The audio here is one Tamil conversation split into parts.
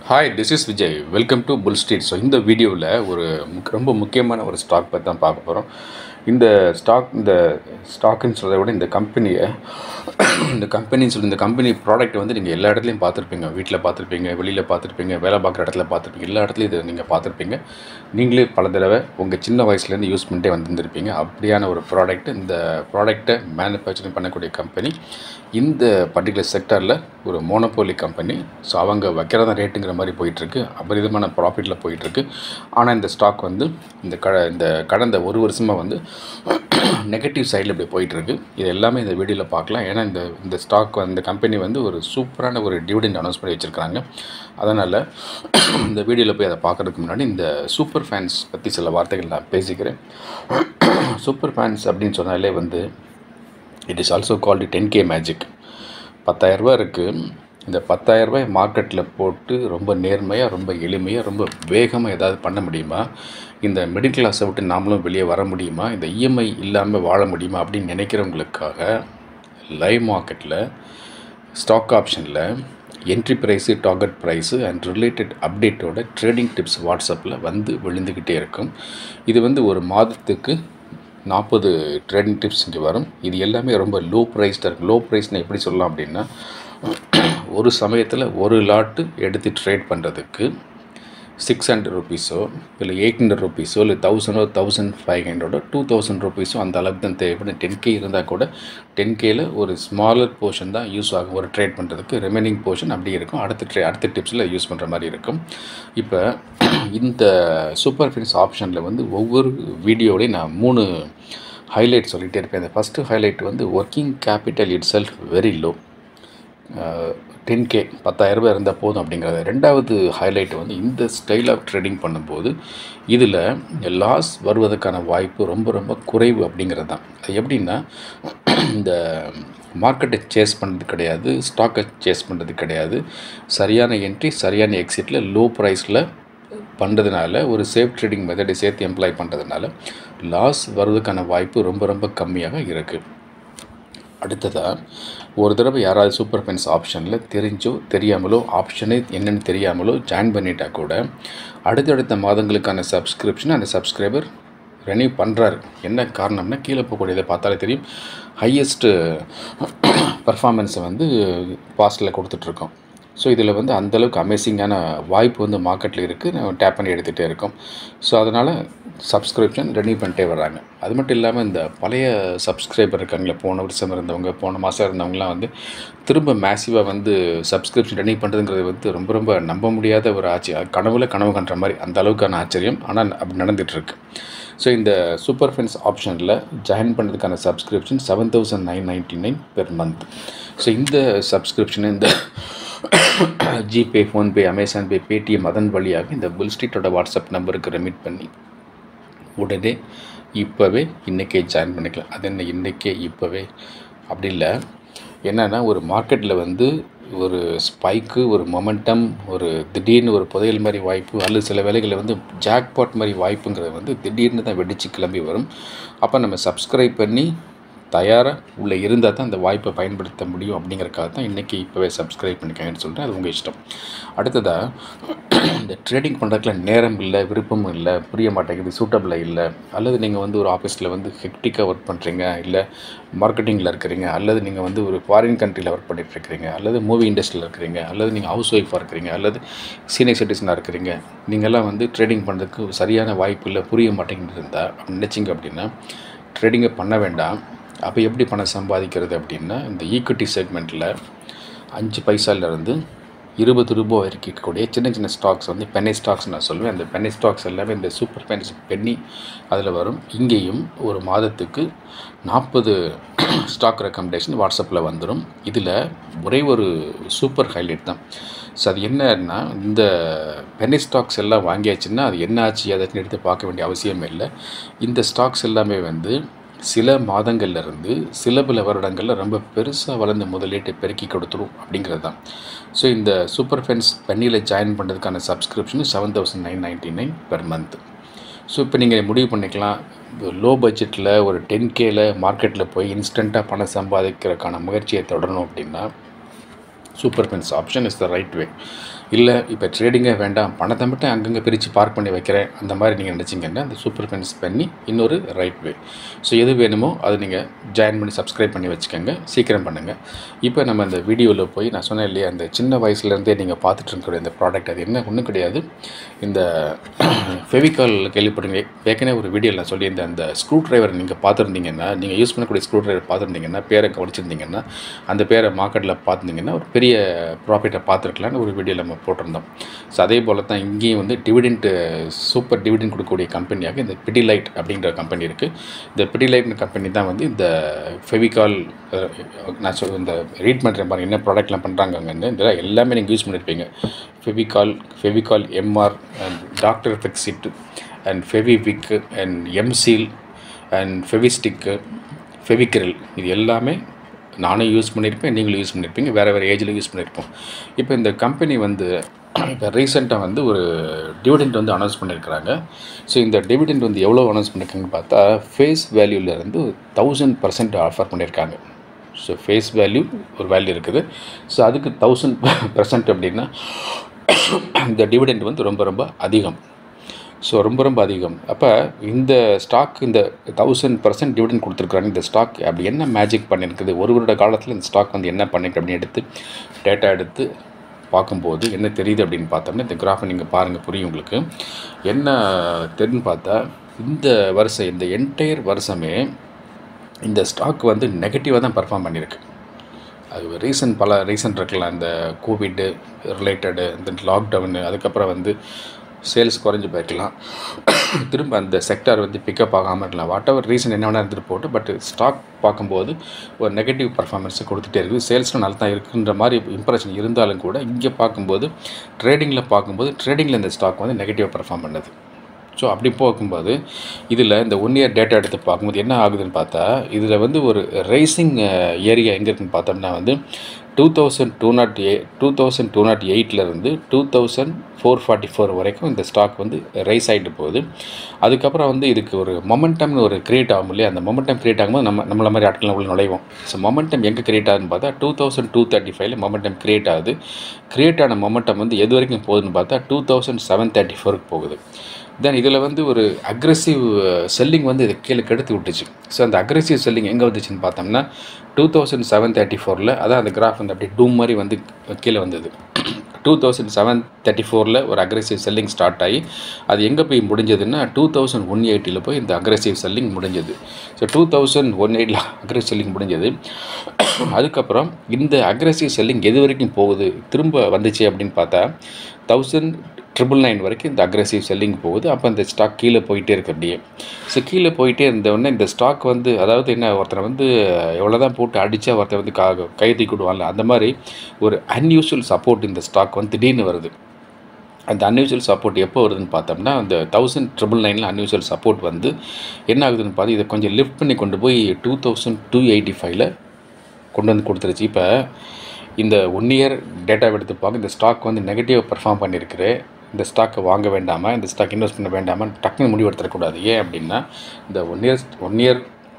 hi this is Vijay welcome to full street so இந்த வீடியோவில் ஒரு முக்- ரொம்ப முக்கியமான ஒரு ஸ்டாக் பற்றி தான் பார்க்க போகிறோம் இந்த ஸ்டாக் இந்த ஸ்டாக்குன்னு சொல்கிறத விட இந்த கம்பெனியை இந்த கம்பெனின்னு சொல்லி இந்த கம்பெனி ப்ராடக்ட் வந்து நீங்கள் எல்லா இடத்துலையும் பார்த்துருப்பீங்க வீட்டில் பார்த்துருப்பீங்க வெளியில் பார்த்துருப்பீங்க வேலை பார்க்குற இடத்துல பார்த்துருப்பீங்க எல்லா இடத்துலையும் இதை நீங்கள் பார்த்துருப்பீங்க நீங்களே பல தடவை உங்கள் சின்ன வயசுலேருந்து யூஸ் பண்ணிட்டே வந்திருந்திருப்பீங்க அப்படியான ஒரு ப்ராடக்ட் இந்த ப்ராடக்ட்டை மேனுஃபேக்சரிங் பண்ணக்கூடிய கம்பெனி இந்த பர்டிகுலர் செக்டரில் ஒரு மோனோபோலி கம்பெனி ஸோ அவங்க வைக்கிறத ரேட்டுங்கிற மாதிரி போயிட்டுருக்கு அபரிதமான ப்ராஃபிட்டில் போயிட்டுருக்கு ஆனால் இந்த ஸ்டாக் வந்து இந்த க இந்த கடந்த ஒரு வருஷமாக வந்து நெகட்டிவ் சைடில் இப்படி போயிட்டுருக்கு இது எல்லாமே இந்த வீடியோவில் பார்க்கலாம் ஏன்னா இந்த இந்த ஸ்டாக் இந்த கம்பெனி வந்து ஒரு சூப்பரான ஒரு டிவிடெண்ட் அனௌன்ஸ் பண்ணி வச்சுருக்காங்க அதனால் இந்த வீடியோவில் போய் அதை பார்க்குறதுக்கு முன்னாடி இந்த சூப்பர் ஃபேன்ஸ் பற்றி சில வார்த்தைகள் நான் பேசிக்கிறேன் சூப்பர் ஃபேன்ஸ் அப்படின்னு சொன்னாலே வந்து it is also called ten K magic பத்தாயிரரூபா இருக்குது இந்த பத்தாயிரரூபாய் மார்க்கெட்டில் போட்டு ரொம்ப நேர்மையாக ரொம்ப எளிமையாக ரொம்ப வேகமாக ஏதாவது பண்ண முடியுமா இந்த மிடில் கிளாஸை விட்டு நாமளும் வெளியே வர முடியுமா இந்த இஎம்ஐ இல்லாமல் வாழ முடியுமா அப்படின்னு நினைக்கிறவங்களுக்காக லைவ் மார்க்கெட்டில் ஸ்டாக் ஆப்ஷனில் entry price target price and related அப்டேட்டோட ட்ரேடிங் டிப்ஸ் வாட்ஸ்அப்பில் வந்து விழுந்துக்கிட்டே இருக்கும் இது வந்து ஒரு மாதத்துக்கு நாற்பது ட்ரேடிங் டிப்ஸ் இங்கே வரும் இது எல்லாமே ரொம்ப லோ ப்ரைஸ்டாக இருக்கும் லோ ப்ரைஸ்னு எப்படி சொல்லலாம் அப்படின்னா ஒரு சமயத்தில் ஒரு லாட்டு எடுத்து ட்ரேட் பண்ணுறதுக்கு சிக்ஸ் ஹண்ட்ரட் ருபீஸோ இல்லை எயிட் ஹண்ட்ரட் ருபீஸோ இல்லை தௌசண்டோ தௌசண்ட் ஃபைவ் ஹண்ட்ரடோ டூ தௌசண்ட் ருபீஸோ அந்த அளவுக்கு தான் தேவைப்படும் டென் கே இருந்தால் கூட டென் கேயில் ஒரு ஸ்மாலர் போர்ஷன் தான் யூஸ் ஆகும் ஒரு ட்ரேட் பண்ணுறதுக்கு ரிமைனிங் போர்ஷன் அப்படியே இருக்கும் அடுத்த ட்ரே அடுத்த டிப்ஸில் யூஸ் பண்ணுற மாதிரி இருக்கும் இப்போ இந்த சூப்பர் ஃபின்ஸ் ஆப்ஷனில் வந்து ஒவ்வொரு வீடியோடையும் நான் மூணு ஹைலைட் சொல்லிகிட்டே இருப்பேன் இந்த ஃபஸ்ட்டு ஹைலைட் வந்து working capital itself very low ten K பத்தாயிரரூபா இருந்தால் போதும் அப்படிங்கிறது ரெண்டாவது ஹைலைட் வந்து இந்த ஸ்டைல் ஆஃப் ட்ரேடிங் பண்ணும்போது இதில் லாஸ் வருவதற்கான வாய்ப்பு ரொம்ப ரொம்ப குறைவு அப்படிங்கிறது தான் அது எப்படின்னா இந்த மார்க்கெட்டை சேஸ் பண்ணுறது கிடையாது ஸ்டாக்கை சேஸ் பண்ணுறது கிடையாது சரியான என்ட்ரி சரியான எக்ஸிட்டில் லோ ப்ரைஸில் பண்ணுறதுனால ஒரு சேஃப் ட்ரேடிங் மெத்தடை சேர்த்து எம்ப்ளாய் பண்ணுறதுனால லாஸ் வருவதற்கான வாய்ப்பு ரொம்ப ரொம்ப கம்மியாக இருக்குது அடுத்ததாக ஒரு தடவை யாராவது சூப்பர் ஃபென்ஸ் ஆப்ஷனில் தெரிஞ்சோ தெரியாமலோ ஆப்ஷனே என்னென்னு தெரியாமலோ ஜாயின் பண்ணிட்டா கூட அடுத்தடுத்த மாதங்களுக்கான சப்ஸ்கிரிப்ஷன் அந்த சப்ஸ்கிரைபர் ரெனியூ பண்ணுறாரு என்ன காரணம்னா கீழே போகக்கூடியதை பார்த்தாலே தெரியும் ஹையஸ்ட்டு பர்ஃபார்மன்ஸை வந்து பாஸ்ட்டில் கொடுத்துட்ருக்கோம் ஸோ இதில் வந்து அந்தளவுக்கு அமேசிங்கான வாய்ப்பு வந்து மார்க்கெட்டில் இருக்குது நம்ம டேப் பண்ணி எடுத்துகிட்டே இருக்கோம் ஸோ அதனால் சப்ஸ்கிரிப்ஷன் ரெனியூ பண்ணிட்டே வர்றாங்க அது மட்டும் இல்லாமல் இந்த பழைய சப்ஸ்கிரைபர் இருக்காங்களே போன வருஷம் இருந்தவங்க போன மாதம் இருந்தவங்கலாம் வந்து திரும்ப மேசிவாக வந்து சப்ஸ்கிரிப்ஷன் ரெனியூ பண்ணுறதுங்கிறது வந்து ரொம்ப ரொம்ப நம்ப முடியாத ஒரு ஆச்சரியம் கனவுல கனவு கண்டுற மாதிரி அந்த அளவுக்கான ஆச்சரியம் ஆனால் அப்படி நடந்துகிட்ருக்கு ஸோ இந்த சூப்பர் ஃபென்ஸ் ஆப்ஷனில் ஜாயின் பண்ணுறதுக்கான subscription seven thousand nine ninety nine per month so இந்த சப்ஸ்கிரிப்ஷன் இந்த GPay PhonePe Amazon Pay Paytm அதன் வழியாக இந்த புல் ஸ்ட்ரீட்டோட வாட்ஸ்அப் நம்பருக்கு ரெமிட் பண்ணி உடனே இப்போவே இன்றைக்கே ஜாயின் பண்ணிக்கலாம் அது என்ன இன்றைக்கே இப்போவே அப்படி இல்லை என்னென்னா ஒரு மார்க்கெட்டில் வந்து ஒரு ஸ்பைக்கு ஒரு மொமெண்டம் ஒரு திடீர்னு ஒரு புதையல் மாதிரி வாய்ப்பு அல்லது சில வேலைகளில் வந்து ஜாக்பாட் மாதிரி வாய்ப்புங்கிறது வந்து திடீர்னு தான் வெடிச்சு கிளம்பி வரும் அப்போ நம்ம சப்ஸ்கிரைப் பண்ணி தயாராக உள்ளே இருந்தால் தான் அந்த வாய்ப்பை பயன்படுத்த முடியும் அப்படிங்கிறக்காக தான் இன்றைக்கி இப்போவே சப்ஸ்கிரைப் பண்ணிக்கங்கன்னு சொல்லிட்டு அது உங்கள் இஷ்டம் அடுத்ததாக இந்த ட்ரேடிங் பண்ணுறதுக்குல நேரம் இல்லை விருப்பமும் இல்லை புரிய மாட்டேங்குது சூட்டபிளாக இல்லை அல்லது நீங்கள் வந்து ஒரு ஆஃபீஸில் வந்து ஹெக்டிக்காக ஒர்க் பண்ணுறீங்க இல்லை மார்க்கெட்டிங்கில் இருக்கிறீங்க அல்லது நீங்கள் வந்து ஒரு ஃபாரின் கண்ட்ரியில் ஒர்க் பண்ணிட்டு இருக்கிறீங்க அல்லது மூவி இண்டஸ்ட்ரியில் இருக்கிறீங்க அல்லது நீங்கள் ஹவுஸ் ஒய்ஃபாக இருக்கிறீங்க அல்லது சீனியர் சிட்டிசனாக இருக்கிறீங்க நீங்கள்லாம் வந்து ட்ரேடிங் பண்ணுறதுக்கு சரியான வாய்ப்பு இல்லை புரிய மாட்டேங்குது இருந்தால் நினச்சிங்க அப்படின்னா ட்ரேடிங்கை பண்ண வேண்டாம் அப்போ எப்படி பணம் சம்பாதிக்கிறது அப்படின்னா இந்த ஈக்விட்டி செக்மெண்ட்டில் அஞ்சு பைசாலேருந்து இருபது ரூபா வரைக்கும் இருக்கக்கூடிய சின்ன சின்ன ஸ்டாக்ஸ் வந்து பென்னி ஸ்டாக்ஸ் நான் சொல்லுவேன் அந்த பென்னி ஸ்டாக்ஸ் எல்லாமே இந்த சூப்பர் பென்ஸ் பென்னி அதில் வரும் இங்கேயும் ஒரு மாதத்துக்கு நாற்பது ஸ்டாக் ரெக்கமெண்டேஷன் வாட்ஸ்அப்பில் வந்துடும் இதில் ஒரே ஒரு சூப்பர் ஹைலைட் தான் ஸோ அது என்னன்னா இந்த பென்னி ஸ்டாக்ஸ் எல்லாம் வாங்கியாச்சுன்னா அது என்ன ஆச்சு அதை எடுத்து பார்க்க வேண்டிய அவசியம் இல்லை இந்த ஸ்டாக்ஸ் எல்லாமே வந்து சில மாதங்கள்ல இருந்து சில பல வருடங்களில் ரொம்ப பெருசாக வளர்ந்த முதலீட்டை பெருக்கி கொடுத்துரும் அப்படிங்கிறது தான் ஸோ இந்த சூப்பர் ஃபென்ஸ் பெண்ணியில் ஜாயின் பண்ணுறதுக்கான subscription seven thousand nine ninety nine per month so இப்போ நீங்கள் முடிவு பண்ணிக்கலாம் லோ பட்ஜெட்டில் ஒரு டென் கேல மார்க்கெட்டில் போய் இன்ஸ்டண்ட்டாக பணம் சம்பாதிக்கிறதுக்கான முயற்சியை தொடரணும் அப்படின்னா super fence option is the right way இல்லை இப்போ ட்ரேடிங்கே வேண்டாம் பணத்தை மட்டும் அங்கங்கே பிரித்து பார்க் பண்ணி வைக்கிறேன் அந்த மாதிரி நீங்கள் நினச்சிங்கன்னா அந்த சூப்பர் பென்ஸ் பண்ணி இன்னொரு ரைட் வே ஸோ எது வேணுமோ அதை நீங்கள் ஜாயின் பண்ணி சப்ஸ்கிரைப் பண்ணி வச்சுக்கோங்க சீக்கிரம் பண்ணுங்கள் இப்போ நம்ம அந்த வீடியோவில் போய் நான் சொன்னேன் இல்லையா அந்த சின்ன வயசுலேருந்தே நீங்கள் பார்த்துட்டு இருக்கக்கூடிய இந்த ப்ராடக்ட் அது என்ன ஒன்றும் கிடையாது இந்த ஃபெவிகால் கேள்விப்படுங்க ஏற்கனவே ஒரு வீடியோவில் நான் சொல்லியிருந்தேன் அந்த ஸ்க்ரூ டிரைவர் நீங்கள் பார்த்துருந்தீங்கன்னா நீங்கள் யூஸ் பண்ணக்கூடிய ஸ்க்ரூ டிரைவர் பார்த்துருந்தீங்கன்னா பேரை கவனிச்சிருந்தீங்கன்னா அந்த பேரை மார்க்கெட்டில் பார்த்துருந்தீங்கன்னா ஒரு பெரிய ப்ராஃபிட்டை பார்த்துருக்கலான்னு ஒரு வீடியோ நம்ம போட்டிருந்தோம் ஸோ அதே போல் தான் இங்கேயும் வந்து டிவிடெண்ட் சூப்பர் டிவிடெண்ட் கொடுக்கக்கூடிய கம்பெனியாக இந்த பிடிலைட் அப்படிங்கிற கம்பெனி இருக்குது இந்த பிடிலைட் கம்பெனி தான் வந்து இந்த ஃபெவிகால் நான் சொல் இந்த ரீட் பண்ணுறேன் பாருங்க என்ன ப்ராடக்ட்லாம் பண்ணுறாங்கன்னு இதெல்லாம் எல்லாமே நீங்கள் யூஸ் பண்ணியிருப்பீங்க Fevicol Fevicol MR and doctor Fixit and Fevikwik and M Seal and Fevistik Fevicryl இது எல்லாமே நானும் யூஸ் பண்ணியிருப்பேன் நீங்களும் யூஸ் பண்ணியிருப்பீங்க வேறு வேறு ஏஜில் யூஸ் பண்ணியிருப்போம் இப்போ இந்த கம்பெனி வந்து இப்போ ரீசெண்டாக வந்து ஒரு டிவிடெண்ட் வந்து அனௌன்ஸ் பண்ணியிருக்கிறாங்க ஸோ இந்த டிவிடெண்ட் வந்து எவ்வளோ அனௌன்ஸ் பண்ணியிருக்காங்கன்னு பார்த்தா ஃபேஸ் வேல்யூலேருந்து தௌசண்ட் பர்சன்ட் ஆஃபர் பண்ணியிருக்காங்க ஸோ ஃபேஸ் வேல்யூ ஒரு வேல்யூ இருக்குது ஸோ அதுக்கு தௌசண்ட் பர்சன்ட் அப்படின்னா இந்த டிவிடெண்ட் வந்து ரொம்ப ரொம்ப அதிகம் ஸோ ரொம்ப ரொம்ப அதிகம் அப்போ இந்த ஸ்டாக் இந்த தௌசண்ட் பர்சன்ட் டிவிடன் கொடுத்துருக்குறாங்க இந்த ஸ்டாக் அப்படி என்ன மேஜிக் பண்ணியிருக்குது ஒரு வருட காலத்தில் இந்த ஸ்டாக் வந்து என்ன பண்ணிருக்கு அப்படின்னு எடுத்து டேட்டா எடுத்து பார்க்கும்போது என்ன தெரியுது அப்படின்னு பார்த்தோம்னா இந்த கிராஃபை நீங்கள் பாருங்கள் புரியும் உங்களுக்கு என்ன தெரியுன்னு பார்த்தா இந்த வருஷம் இந்த என்டையர் வருஷமே இந்த ஸ்டாக் வந்து நெகட்டிவாக தான் பர்ஃபார்ம் பண்ணியிருக்கு அது ரீசன் பல ரீசன் இருக்கலாம் இந்த கோவிட்டு ரிலேட்டடு இந்த லாக்டவுனு அதுக்கப்புறம் வந்து சேல்ஸ் குறைஞ்சி போயிருக்கலாம் திரும்ப அந்த செக்டார் வந்து பிக்கப் ஆகாமல் இருக்கலாம் வாட் எவர் ரீசன் என்ன வேணால் இருந்துட்டு போட்டு பட் ஸ்டாக் பார்க்கும்போது ஒரு நெகட்டிவ் பர்ஃபார்மன்ஸை கொடுத்துட்டே இருக்குது சேல்ஸில் நல்லா தான் இருக்குன்ற மாதிரி இம்ப்ரெஷன் இருந்தாலும் கூட இங்கே பார்க்கும்போது ட்ரேடிங்கில் பார்க்கும்போது ட்ரேடிங்கில் இந்த ஸ்டாக் வந்து நெகட்டிவாக பர்ஃபார்ம் பண்ணுது ஸோ அப்படி போகும்போது இதில் இந்த ஒன் இயர் டேட்டா எடுத்து பார்க்கும்போது என்ன ஆகுதுன்னு பார்த்தா இதில் வந்து ஒரு ரைசிங் ஏரியா எங்கே இருக்குன்னு பார்த்தோம்னா வந்து two thousand two nought eight two thousand two nought எயிட்லேருந்து two thousand four forty four வரைக்கும் இந்த ஸ்டாக் வந்து ரைஸ் ஆகிட்டு போகுது அதுக்கப்புறம் வந்து இதுக்கு ஒரு மொமெண்டம்னு ஒரு கிரியேட் ஆகும் இல்லையா அந்த மொமெண்டம் கிரியேட் ஆகும்போது நம்ம நம்மள மாதிரி ஆட்கள் உள்ள நுழைவோம் ஸோ மொமெண்டம் எங்கே கிரியேட் ஆகுதுன்னு பார்த்தா டூ தௌசண்ட் டூ தேர்ட்டி ஃபைவ்ல மொமெண்டம் கிரியேட் ஆகுது கிரியேட் ஆன மொமெண்டம் வந்து எது வரைக்கும் போகுதுன்னு பார்த்தா டூ தௌசண்ட் செவன் தேர்ட்டி ஃபோருக்கு போகுது தென் இதில் வந்து ஒரு அக்ரெசிவ் செல்லிங் வந்து இது கீழே கெடுத்து விட்டுச்சு ஸோ அந்த அக்ரெசிவ் செல்லிங் எங்கே வந்துச்சுன்னு பார்த்தோம்னா டூ தௌசண்ட் செவன் தேர்ட்டி ஃபோரில் அதான் அந்த கிராஃப் வந்து அப்படியே டூம் மாதிரி வந்து கீழே வந்தது டூ தௌசண்ட் செவன் தேர்ட்டி ஃபோரில் ஒரு அக்ரெசிவ் செல்லிங் ஸ்டார்ட் ஆகி அது எங்கே போய் முடிஞ்சதுன்னா டூ தௌசண்ட் ஒன் எயிட்டியில் போய் இந்த அக்ரெசிவ் செல்லிங் முடிஞ்சது ஸோ டூ தௌசண்ட் ஒன் எயிட்டில் அக்ரெசிவ் செல்லிங் முடிஞ்சது அதுக்கப்புறம் இந்த அக்ரெசிவ் செல்லிங் எது வரைக்கும் போகுது திரும்ப வந்துச்சு அப்படின்னு பார்த்தா தௌசண்ட் ட்ரிபிள் நைன் வரைக்கும் இந்த அக்ரெசிவ் செல்லிங் போகுது அப்போ இந்த ஸ்டாக் கீழே போயிட்டே இருக்கு அப்படியே ஸோ கீழே போயிட்டே இருந்தவுடனே இந்த ஸ்டாக் வந்து அதாவது என்ன ஒருத்தரை வந்து எவ்வளோ தான் போட்டு அடித்தா ஒருத்தர் வந்து கா கை தூக்கிடுவான்ல அந்த மாதிரி ஒரு அன்யூஷுவல் சப்போர்ட் இந்த ஸ்டாக் வந்து திடீர்னு வருது அந்த அன்யூஷுவல் சப்போர்ட் எப்போ வருதுன்னு பார்த்தோம்னா அந்த தௌசண்ட் ட்ரிபிள் நைனில் அன்யூஷுவல் சப்போர்ட் வந்து என்ன ஆகுதுன்னு பார்த்து இதை கொஞ்சம் லிஃப்ட் பண்ணி கொண்டு போய் டூ தௌசண்ட் டூ எயிட்டி ஃபைவ்ல கொண்டு வந்து கொடுத்துருச்சு இப்போ இந்த ஒன் இயர் டேட்டா எடுத்து பார்க்க இந்த ஸ்டாக் வந்து நெகட்டிவ் பர்ஃபார்ம் பண்ணியிருக்குது இந்த ஸ்டாக்கை வாங்க வேண்டாமா இந்த ஸ்டாக் இன்வெஸ்ட் பண்ண வேண்டாமா டக்குன்னு முடிவு எடுத்துடக்கூடாது ஏன் அப்படின்னா இந்த ஒன் இயர் ஒன் இயர்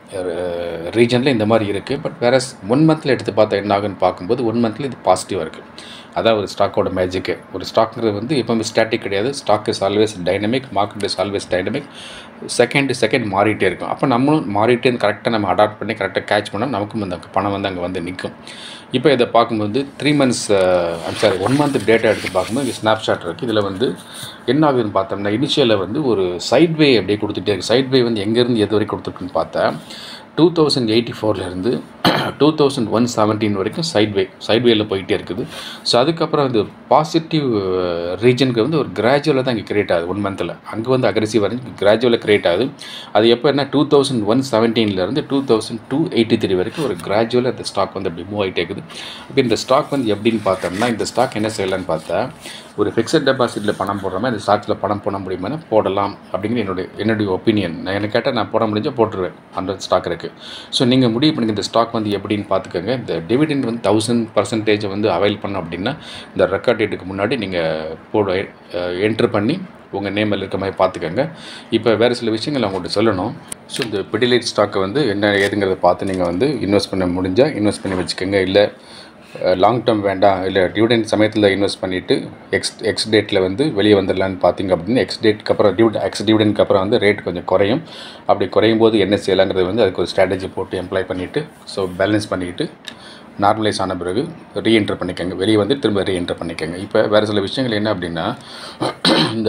ரீஜனில் இந்த மாதிரி இருக்குது பட் வேற ஒன் மந்தில் எடுத்து பார்த்தா என்ன ஆகுன்னு பார்க்கும்போது ஒன் மந்தில் இது பாசிட்டிவாக இருக்குது அதான் ஒரு ஸ்டாக்கோட மேஜிக்கு ஒரு ஸ்டாக்ங்கிறது வந்து எப்போவுமே ஸ்டாட்டிக் கிடையாது stock is always dynamic market is always dynamic second second மாறிட்டே இருக்கும் அப்போ நம்மளும் மாறிட்டே கரெக்டாக நம்ம அடாப்ட் பண்ணி கரெக்டாக கேட்ச் பண்ணால் நமக்கும் அந்த பணம் வந்து அங்கே வந்து நிற்கும் இப்போ இதை பார்க்கும்போது three months I'm sorry one month data எடுத்து பார்க்கும்போது இங்கே ஸ்னாப்ஷாட் இருக்குது இதில் வந்து என்ன ஆகுதுன்னு பார்த்தோம்னா இனிஷியலில் வந்து ஒரு சைட்வே அப்படியே கொடுத்துட்டே இருக்குது சைட்வே வந்து எங்கேருந்து எது வரைக்கும் கொடுத்துருக்குன்னு பார்த்தா டூ தௌசண்ட் எயிட்டி ஃபோர்லேருந்து டூ தௌசண்ட் ஒன் செவன்டீன் வரைக்கும் சைட்வே சைட்வேயில் போயிட்டே இருக்குது ஸோ அதுக்கப்புறம் வந்து பாசிட்டிவ் ரீஜனுக்கு வந்து ஒரு கிராஜுவலாக தான் இங்கே கிரியேட் ஆகுது ஒன் மந்தில் அங்கே வந்து அக்ரெசிவ் இருந்து கிராஜுவலாக கிரியேட் ஆகுது அது எப்போ என்ன டூ தௌசண்ட் ஒன் செவன்டீன்லேருந்து two thousand two eighty three வரைக்கும் ஒரு கிராஜுவலாக இந்த ஸ்டாக் வந்து அப்படி மூவ் ஆகிட்டே இருக்குது இப்போ இந்த ஸ்டாக் வந்து எப்படின்னு பார்த்தோம்னா இந்த ஸ்டாக் என்ன செய்யலான்னு பார்த்தா ஒரு ஃபிக்ஸட் டெபாசிட்டில் பணம் போடுறோமே அந்த ஸ்டாக்ஸில் பணம் போட முடியுமான்னு போடலாம் அப்படிங்கிற என்னுடைய என்னுடைய ஒப்பீனியன் நான் எனக்கு கேட்டால் நான் போட முடிஞ்சால் போட்டுருவேன் ஹண்ட்ரட் ஸ்டாக் இருக்குது ஸோ நீங்கள் முடிவு பண்ணி இந்த ஸ்டாக் வந்து எப்படின்னு பார்த்துக்கோங்க இந்த டிவிடெண்ட் வந்து தௌசண்ட் பர்சன்டேஜ் வந்து அவைல் பண்ணோம் அப்படின்னா இந்த ரெக்கார்ட் டேட்டுக்கு முன்னாடி நீங்கள் போட என்ட்ரு பண்ணி உங்கள் நேமில் இருக்க மாதிரி பார்த்துக்கோங்க இப்போ வேறு சில விஷயங்கள் அவங்கள்ட்ட சொல்லணும் ஸோ இந்த பிடிலைட் ஸ்டாக்கை வந்து என்ன ஏதுங்கிறத பார்த்து நீங்கள் வந்து இன்வெஸ்ட் பண்ண முடிஞ்சால் இன்வெஸ்ட் பண்ணி வச்சுக்கோங்க இல்லை லாங் டேர்ம் வேண்டாம் இல்லை டிவிடெண்ட் சமயத்தில் இன்வெஸ்ட் பண்ணிவிட்டு எக்ஸ் எக்ஸ் டேட்டில் வந்து வெளியே வந்துடலான்னு பார்த்தீங்க அப்படின்னா எக்ஸ் டேட்க்கு அப்புறம் டிவிட் எக்ஸ் டிவிடெண்ட்க்கு அப்புறம் வந்து ரேட் கொஞ்சம் குறையும் அப்படி குறையும் போது என்ன செய்யலாங்கிறது வந்து அதுக்கு ஒரு ஸ்ட்ராட்டஜி போட்டு எம்ப்ளாய் பண்ணிவிட்டு ஸோ பேலன்ஸ் பண்ணிக்கிட்டு நார்மலைஸ் ஆன பிறகு ரீஎன்டர் பண்ணிக்கோங்க வெளியே வந்து திரும்ப ரீஎன்டர் பண்ணிக்கோங்க இப்போ வேறு சில விஷயங்கள் என்ன அப்படின்னா இந்த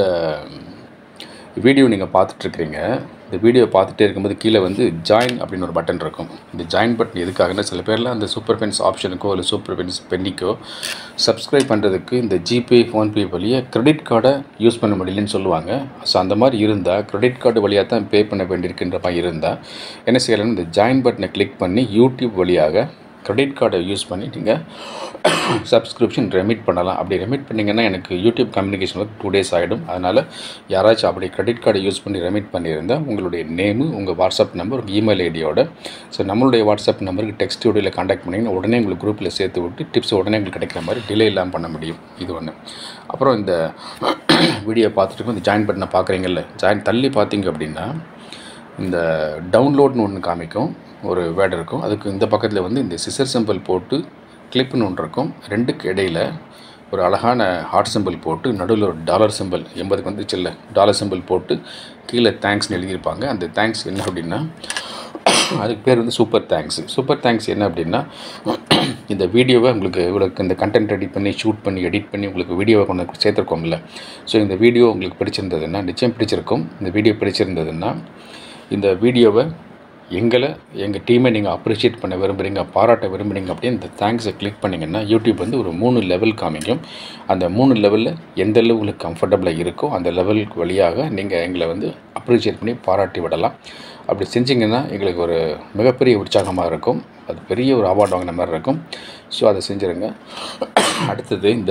வீடியோ நீங்கள் பார்த்துட்ருக்கிறீங்க இந்த வீடியோ பார்த்துட்டே இருக்கும்போது கீழே வந்து ஜாயின் அப்படின்னு ஒரு பட்டன் இருக்கும் இந்த ஜாயின் பட்டன் எதுக்காகனா சில பேர்லாம் அந்த சூப்பர் பென்ஸ் ஆப்ஷனுக்கோ இல்லை சூப்பர் பென்ஸ் பென்னிக்கோ சப்ஸ்கிரைப் பண்ணுறதுக்கு இந்த ஜிபே ஃபோன்பே வழியாக கிரெடிட் கார்டை யூஸ் பண்ண முடியலன்னு சொல்லுவாங்க ஸோ அந்த மாதிரி இருந்தால் கிரெடிட் கார்டு வழியாக தான் பே பண்ண வேண்டியிருக்குன்ற மாதிரி இருந்தால் என்ன செய்யலாம்னு இந்த ஜாயின் பட்டனை கிளிக் பண்ணி யூடியூப் வழியாக கிரெடிட் கார்டை யூஸ் பண்ணி நீங்கள் சப்ஸ்கிரிப்ஷன் ரெமிட் பண்ணலாம் அப்படி ரெமிட் பண்ணிங்கன்னா எனக்கு யூடியூப் கம்யூனிகேஷன் வந்து டூ டேஸ் ஆகிடும் அதனால் யாராச்சும் அப்படி கிரெடிட் கார்டை யூஸ் பண்ணி ரெமிட் பண்ணியிருந்தால் உங்களுடைய நேமு உங்கள் வாட்ஸ்அப் நம்பர் உங்கள் இமெயில் ஐடியோட ஸோ நம்மளுடைய வாட்ஸ்அப் நம்பருக்கு டெக்ஸ்ட் வீடியோவில் காண்டாக்ட் பண்ணிங்கன்னா உடனே உங்களுக்கு குரூப்பில் சேர்த்து விட்டு டிப்ஸ் உடனே உங்களுக்கு கிடைக்கிற மாதிரி டிலே இல்லாமல் பண்ண முடியும் இது ஒன்று அப்புறம் இந்த வீடியோ பார்த்துட்டு இந்த ஜாயின் பட்டனை பார்க்குறீங்கல்ல ஜாயின் தள்ளி பார்த்தீங்க அப்படின்னா இந்த டவுன்லோட்னு ஒன்று காமிக்கும் ஒரு வேர்டு இருக்கும் அதுக்கு இந்த பக்கத்தில் வந்து இந்த சிசர் சிம்பிள் போட்டு கிளிப்னு ஒன்று இருக்கும் ரெண்டுக்கு இடையில் ஒரு அழகான ஹார்ட் சிம்பிள் போட்டு நடுவில் ஒரு டாலர் சிம்பிள் எண்பதுக்கு வந்துச்சு இல்லை டாலர் சிம்பிள் போட்டு கீழே தேங்க்ஸ்னு எழுதியிருப்பாங்க அந்த தேங்க்ஸ் என்ன அப்படின்னா அதுக்கு பேர் வந்து சூப்பர் தேங்க்ஸ் சூப்பர் தேங்க்ஸ் என்ன அப்படின்னா இந்த வீடியோவை உங்களுக்கு உங்களுக்கு இந்த கண்டென்ட் ரெடி பண்ணி ஷூட் பண்ணி எடிட் பண்ணி உங்களுக்கு வீடியோவை கொண்டு வந்து சேர்த்துருக்கோம்ல ஸோ இந்த வீடியோ உங்களுக்கு பிடிச்சிருந்ததுன்னா நிச்சயம் பிடிச்சிருக்கும் இந்த வீடியோ பிடிச்சிருந்ததுன்னா இந்த வீடியோவை எங்களை எங்கள் டீமை நீங்கள் அப்ரிஷியேட் பண்ண விரும்புகிறீங்க பாராட்ட விரும்புகிறீங்க அப்படின்னு இந்த தேங்க்ஸை கிளிக் பண்ணிங்கன்னா யூடியூப் வந்து ஒரு மூணு லெவல் காமிக்கும் அந்த மூணு லெவலில் எந்த அளவு உங்களுக்கு கம்ஃபர்டபுளாக இருக்கோ அந்த லெவலுக்கு வழியாக நீங்கள் எங்களை வந்து அப்ரிஷியேட் பண்ணி பாராட்டி விடலாம் அப்படி செஞ்சிங்கன்னா எங்களுக்கு ஒரு மிகப்பெரிய உற்சாகமாக இருக்கும் அது பெரிய ஒரு அவார்டு வாங்கின மாதிரி இருக்கும் ஸோ அதை செஞ்சுருங்க அடுத்தது இந்த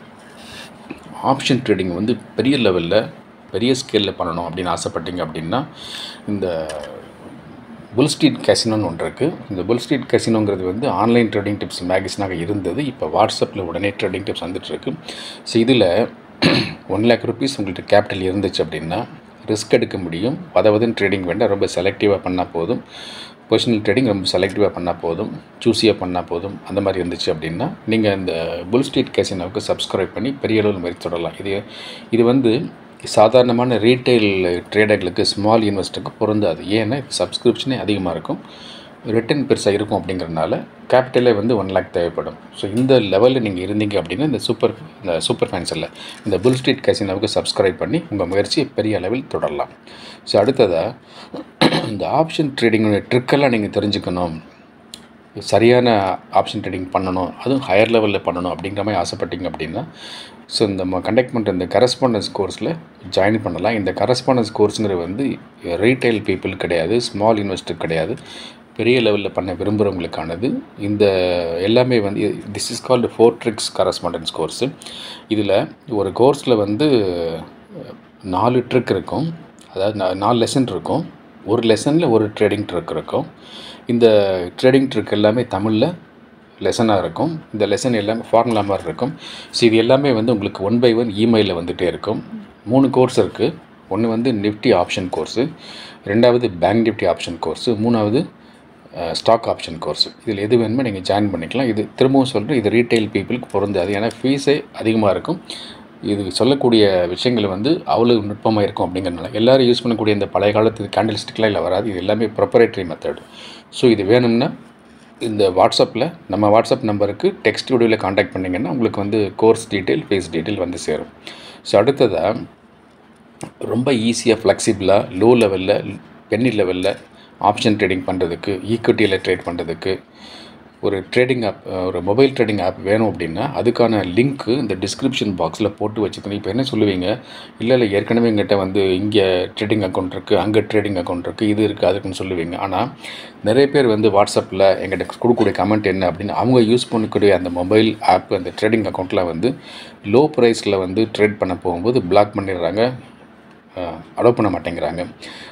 ஆப்ஷன் ட்ரேடிங் வந்து பெரிய லெவலில் பெரிய ஸ்கேலில் பண்ணணும் அப்படின்னு ஆசைப்பட்டீங்க அப்படின்னா இந்த புல் ஸ்ட்ரீட் கேசினோன்னு ஒன்று இருக்குது இந்த புல் ஸ்ட்ரீட் கேசினோங்கிறது வந்து ஆன்லைன் ட்ரேடிங் டிப்ஸ் மேகசினாக இருந்தது இப்போ வாட்ஸ்அப்பில் உடனே ட்ரேடிங் டிப்ஸ் வந்துட்டுருக்கு ஸோ இதில் ஒன் லேக் ருபீஸ் உங்கள்கிட்ட கேபிட்டல் இருந்துச்சு அப்படின்னா ரிஸ்க் எடுக்க முடியும் வதவதுன்னு ட்ரேடிங் வேண்டாம் ரொம்ப செலக்டிவாக பண்ணால் போதும் பொசிஷனல் ட்ரேடிங் ரொம்ப செலக்டிவாக பண்ணால் போதும் சூஸியாக பண்ணால் போதும் அந்த மாதிரி இருந்துச்சு அப்படின்னா நீங்கள் இந்த புல் ஸ்ட்ரீட் கேசினோவுக்கு சப்ஸ்கிரைப் பண்ணி பெரிய அளவில் மாதிரி தொடரலாம் இது இது வந்து சாதாரணமான ரீட்டைல் ட்ரேடர்களுக்கு ஸ்மால் இன்வெஸ்டருக்கு பொருந்தாது ஏன்னா சப்ஸ்கிரிப்ஷனே அதிகமாக இருக்கும் ரிட்டர்ன் பெருசாக இருக்கும் அப்படிங்கிறனால கேபிட்டலே வந்து ஒன் லேக் தேவைப்படும் ஸோ இந்த லெவலில் நீங்கள் இருந்தீங்க அப்படின்னா இந்த சூப்பர் இந்த சூப்பர் ஃபேன்ஸில் இந்த புல் ஸ்ட்ரீட் கேசினோவுக்கு சப்ஸ்கிரைப் பண்ணி உங்கள் முயற்சியை பெரிய அளவில் தொடரலாம் ஸோ அடுத்ததாக இந்த ஆப்ஷன் ட்ரேடிங்கோட ட்ரிக்கெல்லாம் நீங்கள் தெரிஞ்சுக்கணும் சரியான ஆப்ஷன் ட்ரேடிங் பண்ணணும் அதுவும் ஹையர் லெவலில் பண்ணணும் அப்படிங்கிற மாதிரி ஆசைப்பட்டீங்க அப்படின்னா ஸோ இந்த நம்ம கண்டக்ட் பண்ணுற இந்த கரஸ்பாண்டன்ஸ் கோர்ஸில் ஜாயின் பண்ணலாம் இந்த கரஸ்பாண்டன்ஸ் கோர்ஸுங்கிறது வந்து ரீட்டைல் பீப்புள் கிடையாது ஸ்மால் இன்வெஸ்டர் கிடையாது பெரிய லெவலில் பண்ண விரும்புகிறவங்களுக்கானது இந்த எல்லாமே வந்து this is called four tricks correspondence course இதில் ஒரு கோர்ஸில் வந்து நாலு ட்ரிக் இருக்கும் அதாவது நா- நாலு லெசன் இருக்கும் ஒரு லெசனில் ஒரு ட்ரேடிங் ட்ரிக் இருக்கும் இந்த ட்ரேடிங் ட்ரிக் எல்லாமே தமிழில் லெசனாக இருக்கும் இந்த லெசன் எல்லாமே ஃபார்முலா மாதிரி இருக்கும் ஸோ இது எல்லாமே வந்து உங்களுக்கு ஒன் பை ஒன் இமெயிலில் வந்துகிட்டே இருக்கும் மூணு கோர்ஸ் இருக்குது ஒன்று வந்து நிஃப்டி ஆப்ஷன் கோர்ஸு ரெண்டாவது பேங்க் நிஃப்டி ஆப்ஷன் கோர்ஸு மூணாவது ஸ்டாக் ஆப்ஷன் கோர்ஸ் இதில் எது வேணுமோ நீங்கள் ஜாயின் பண்ணிக்கலாம் இது திரும்பவும் சொல்கிறேன் இது ரீட்டைல் பீப்புளுக்கு பொருந்தாது ஏன்னா ஃபீஸே அதிகமாக இருக்கும் இது சொல்லக்கூடிய விஷயங்கள் வந்து அவ்வளோ நுட்பமாக இருக்கும் அப்படிங்கிறனால எல்லாரும் யூஸ் பண்ணக்கூடிய இந்த பழைய காலத்து கேண்டில் ஸ்டிக்லாம் இல்லை வராது இது எல்லாமே ப்ரொப்பரேட்டரி மெத்தட் ஸோ இது வேணும்னா இந்த வாட்ஸ்அப்பில் நம்ம வாட்ஸ்அப் நம்பருக்கு டெக்ஸ்ட் வீடியோவில் காண்டாக்ட் பண்ணிங்கன்னா உங்களுக்கு வந்து கோர்ஸ் டீட்டெயில் ஃபீஸ் டீட்டெயில் வந்து சேரும் ஸோ அடுத்ததாக ரொம்ப ஈஸியாக ஃப்ளெக்சிபிளாக லோ லெவலில் பென்னி லெவலில் ஆப்ஷன் ட்ரேடிங் பண்ணுறதுக்கு ஈக்விட்டியில் ட்ரேட் பண்ணுறதுக்கு ஒரு ட்ரேடிங் ஆப் ஒரு மொபைல் ட்ரேடிங் ஆப் வேணும் அப்படின்னா அதுக்கான லிங்க்கு இந்த டிஸ்கிரிப்ஷன் பாக்ஸில் போட்டு வச்சுக்கணும் இப்போ என்ன சொல்லுவீங்க இல்லை இல்லை ஏற்கனவே எங்கிட்ட வந்து இங்கே ட்ரேடிங் அக்கௌண்ட் இருக்குது அங்கே ட்ரேடிங் அக்கௌண்ட் இருக்குது இது இருக்குது அதுக்குன்னு சொல்லுவீங்க ஆனால் நிறைய பேர் வந்து வாட்ஸ்அப்பில் எங்கிட்ட கொடுக்கக்கூடிய கமெண்ட் என்ன அப்படின்னு அவங்க யூஸ் பண்ணக்கூடிய அந்த மொபைல் ஆப் அந்த ட்ரேடிங் அக்கௌண்ட்டில் வந்து லோ ப்ரைஸில் வந்து ட்ரேட் பண்ண போகும்போது பிளாக் பண்ணிடுறாங்க அலோவ் பண்ண மாட்டேங்கிறாங்க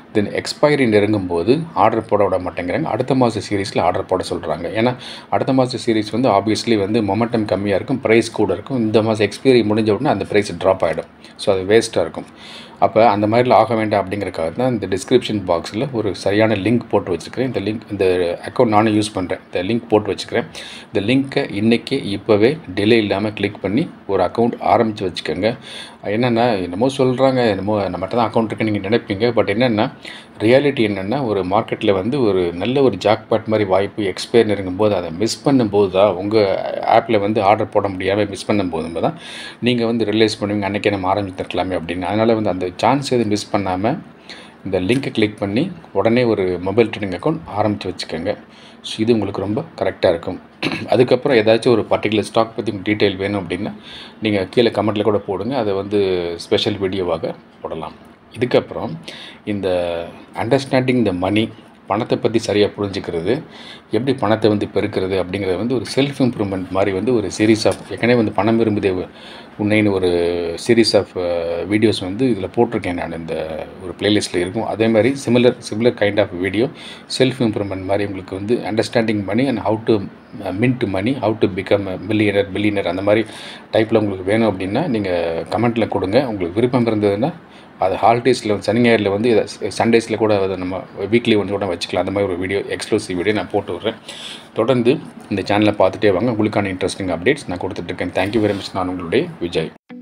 தென் எக்ஸ்பைரி நெருங்கும் போது ஆர்டர் போட விட மாட்டேங்கிறாங்க அடுத்த மாத சீரீஸில் ஆர்டர் போட சொல்கிறாங்க ஏன்னா அடுத்த மாத சீரீஸ் வந்து ஆப்வியஸ்லி வந்து மொமெண்டம் கம்மியாக இருக்கும் ப்ரைஸ் கூட இருக்கும் இந்த மாதம் எக்ஸ்பைரி முடிஞ்ச உடனே அந்த ப்ரைஸ் ட்ராப் ஆகிடும் ஸோ அது வேஸ்ட்டாக இருக்கும் அப்போ அந்த மாதிரிலாம் ஆக வேண்டாம் அப்படிங்கிறக்காக தான் இந்த டிஸ்கிரிப்ஷன் பாக்ஸில் ஒரு சரியான லிங்க் போட்டு வச்சுருக்கிறேன் இந்த லிங்க் இந்த அக்கௌண்ட் நானும் யூஸ் பண்ணுறேன் இந்த லிங்க் போட்டு வச்சுக்கிறேன் இந்த லிங்க்கை இன்றைக்கே இப்போவே டிலே இல்லாமல் கிளிக் பண்ணி ஒரு அக்கௌண்ட் ஆரம்பித்து வச்சுக்கோங்க என்னென்னா என்னமோ சொல்கிறாங்க என்னமோ நம்மகிட்ட தான் அக்கௌண்ட் இருக்குன்னு நீங்கள் நினைப்பீங்க பட் என்னென்னா ரியாலிட்டி என்னென்னா ஒரு மார்க்கெட்டில் வந்து ஒரு நல்ல ஒரு ஜாக்பாட் மாதிரி வாய்ப்பு எக்ஸ்பயர் நெருங்கும்போது அதை மிஸ் பண்ணும்போது தான் உங்கள் ஆப்பில் வந்து ஆர்டர் போட முடியாமல் மிஸ் பண்ணும்போது தான் நீங்கள் வந்து ரிலைஸ் பண்ணுவீங்க அன்றைக்கே நம்ம ஆரம்பித்திருக்கலாமே அப்படின்னு அதனால் வந்து அந்த சான்ஸ் எதுவும் மிஸ் பண்ணாமல் இந்த லிங்க்கை கிளிக் பண்ணி உடனே ஒரு மொபைல் ட்ரேடிங் அக்கௌண்ட் ஆரம்பித்து வச்சுக்கோங்க ஸோ இது உங்களுக்கு ரொம்ப கரெக்டாக இருக்கும் அதுக்கப்புறம் ஏதாச்சும் ஒரு பர்டிகுலர் ஸ்டாக் பற்றி டீட்டெயில் வேணும் அப்படின்னா நீங்கள் கீழே கமெண்ட்டில் கூட போடுங்க அதை வந்து ஸ்பெஷல் வீடியோவாக போடலாம் இதுக்கப்புறம் இந்த அண்டர்ஸ்டாண்டிங் த மணி பணத்தை பற்றி சரியாக புரிஞ்சுக்கிறது எப்படி பணத்தை வந்து பெருக்கிறது அப்படிங்கிறது வந்து ஒரு செல்ஃப் இம்ப்ரூவ்மெண்ட் மாதிரி வந்து ஒரு சீரீஸ் ஆஃப் ஏற்கனவே வந்து பணம் விரும்புதே உன்னைன்னு ஒரு சீரீஸ் ஆஃப் வீடியோஸ் வந்து இதில் போட்டிருக்கேன் நான் இந்த ஒரு பிளேலிஸ்ட்டில் இருக்கும் அதே மாதிரி similar similar kind of video self improvement மாதிரி உங்களுக்கு வந்து understanding money and how to mint money how to become millionaire billionaire அந்த மாதிரி டைப்பில் உங்களுக்கு வேணும் அப்படின்னா நீங்கள் கமெண்ட்டில் கொடுங்க உங்களுக்கு விருப்பம் இருந்ததுன்னா அது ஹாலிடேஸில் வந்து சனி ஞாயிறில் வந்து சண்டேஸில் கூட அதை நம்ம வீக்லி ஒன்று கூட வச்சுக்கலாம் அந்த மாதிரி ஒரு வீடியோ எக்ஸ்க்ளூசிவ் வீடியோ நான் போட்டு விட்றேன் தொடர்ந்து இந்த சேனலை பார்த்துட்டே வாங்க உங்களுக்கான இன்ட்ரெஸ்டிங் அப்டேட்ஸ் நான் கொடுத்துட்ருக்கேன் தேங்க்யூ வெரி மச் நான் உங்களுடைய விஜய்